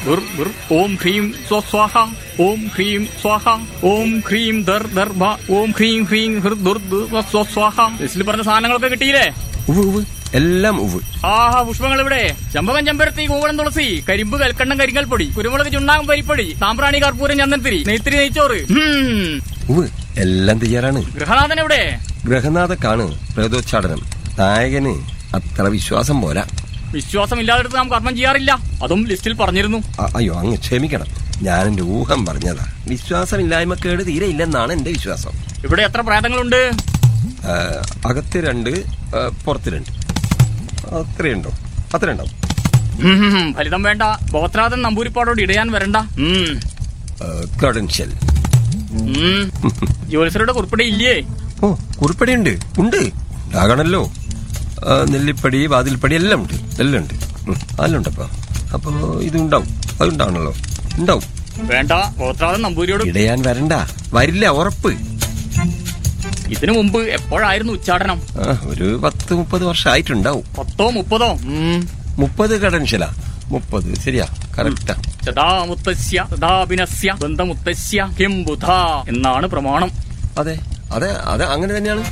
ദുർ ദുർ ഓം ഹ്രീം സ്വ സ്വാഹ ഓം ഹ്രീം സ്വാഹ ഓം ഹ്രീം ദർ ദർ ഭ ഓം ഹ്രീം ഹ്രീം ഹൃ ദുർ ദുർ വ സ്വ സ്വാഹ ലിസ്റ്റിൽ പറഞ്ഞ സാധനങ്ങളൊക്കെ കിട്ടിയില്ലേ ഉവ് ഉവ് എല്ലാം ഉവ് ആഹാ പുഷ്പങ്ങൾ ഇവിടെ ചമ്പകം ചെമ്പരത്തി കൂവളം തുളസി കരിമ്പ് കൽക്കണ്ണം കരിങ്കൽ പൊടി കുരുമുളക് ചുണ്ണാകം പരിപ്പൊടി സാമ്പ്രാണി കർപ്പൂരം ചന്ദനത്തിരി നെയ്ത്തിരി നെയ്ച്ചോറ് ഹും. ഉവ് എല്ലാം തയ്യാറാണ് ഗൃഹനാഥൻ എവിടെ ഗ്രഹനാഥക്കാണ് പ്രേതോച്ചാടനം നായകന് അത്ര വിശ്വാസം പോരാ വിശ്വാസമില്ലാതെടുത്ത് നാം കർമ്മം ചെയ്യാറില്ല അതും ലിസ്റ്റിൽ പറഞ്ഞിരുന്നു അ- അയ്യോ അങ്ങ് ക്ഷമിക്കണം ഞാൻ എന്റെ ഊഹം പറഞ്ഞതാ വിശ്വാസമില്ലായ്മക്കേട് തീരെ ഇല്ലെന്നാണ് എന്റെ വിശ്വാസം ഇവിടെ എത്ര പ്രേതങ്ങളുണ്ട് ആ, അകത്ത് രണ്ട് ആ, പുറത്ത് രണ്ട് അത്രയുണ്ടോ അത്രയുണ്ടാവും ഹും, ഫലിതം വേണ്ട ബോത്രാതൻ നമ്പൂരിപ്പാടോട് ഇടയാൻ വരണ്ട ഉം. ക്രഡൻഷ്യൽ ഉം. ജ്യോത്സരുടെ കുറിപ്പടി ഇല്ലേ ഓ കുറിപ്പടിയുണ്ട് ഉണ്ട് ഉണ്ടാകണല്ലോ ആ, നെല്ലിപ്പടി വാതിൽപ്പടി എല്ലാം ഉണ്ട് എല്ലാം ഉണ്ട് ഉം, അതെല്ലാം ഉണ്ടപ്പോ അപ്പൊ ഇതുണ്ടാവും അതുണ്ടാവണല്ലോ ഉണ്ടാവും വേണ്ട ബോത്രാതൻ നമ്പൂരിയോട് ഇടയാൻ വരണ്ട വരില്ല ഉറപ്പ് ഇതിനു മുമ്പ് എപ്പോഴായിരുന്നു ഉച്ചാടനം ആ, ഒരു പത്ത് മുപ്പത് വർഷമായിട്ടുണ്ടാവും പത്തോ മുപ്പതോ ഉം. മുപ്പത് കടൻഷ്യലാ മുപ്പത് ശരിയാ കറക്റ്റാ സദാ മുത്തശ്യ സദാഭിനസ്യ ബന്ധമുത്തശ്യ കിം ബുധ എന്നാണ് പ്രമാണം അതെ അതെ അതെ അങ്ങനെ തന്നെയാണ്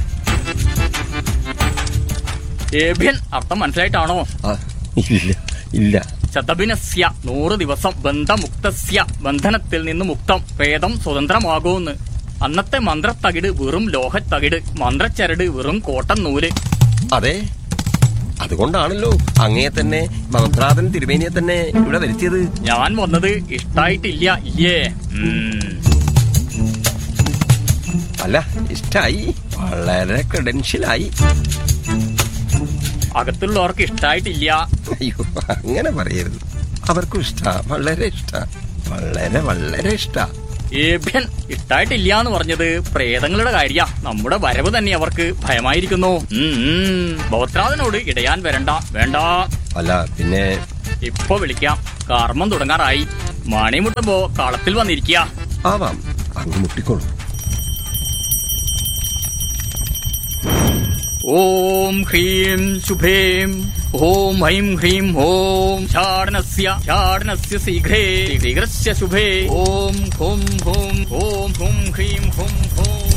ഏഭ്യൻ അർത്ഥം മനസ്സിലായിട്ടാണോ ആ, ഇല്ല ഇല്ല ശതഭിനസ്യ നൂറ് ദിവസം ബന്ധമുക്തസ്യ ബന്ധനത്തിൽ നിന്ന് മുക്തം പ്രേതം സ്വതന്ത്രമാകൂന്ന് അന്നത്തെ മന്ത്രത്തകിട് വെറും ലോഹത്തകിട് മന്ത്രച്ചരട് വെറും കോട്ടൻ നൂല് അതെ അതുകൊണ്ടാണല്ലോ അങ്ങയെ തന്നെ മന്ത്രാതൻ തിരുമേനിയെ തന്നെ ഇവിടെ വരുത്തിയത് ഞാൻ വന്നത് ഇഷ്ടായിട്ടില്ല ഇല്ലേ ഉം. അല്ല ഇഷ്ടായി വളരെ ക്രെഡൻഷ്യലായി അകത്തുള്ളവർക്ക് ഇഷ്ടായിട്ടില്ല അയ്യോ അങ്ങനെ പറയരുത് അവർക്കും ഇഷ്ടാ വളരെ ഇഷ്ടാ വളരെ വളരെ ഇഷ്ടാ ഏഭ്യൻ ഇഷ്ടായിട്ടില്ല എന്ന് പറഞ്ഞത് പ്രേതങ്ങളുടെ കാര്യ നമ്മുടെ വരവ് തന്നെ അവർക്ക് ഭയമായിരിക്കുന്നു ഉം, ഉം. ബോത്രാതനോട് ഇടയാൻ വരണ്ട വേണ്ട അല്ല പിന്നെ ഇപ്പൊ വിളിക്കാം കർമ്മം തുടങ്ങാറായി മണിമുട്ടുമ്പോ കളത്തിൽ വന്നിരിക്കുക ആവാം അങ്ങ് മുട്ടിക്കോളൂ ഓം ഹ്രീം ശുഭേം ഓം ഹൈം ഹ്രീം ഓം ഷാടനസ്യ ഷാടനസ്യ ശീഘ്രേ ശീഘ്രസ്യ ശുഭേ ഓം ഹും ഹും ഓം ഹും ഹ്രീം ഹും ഹും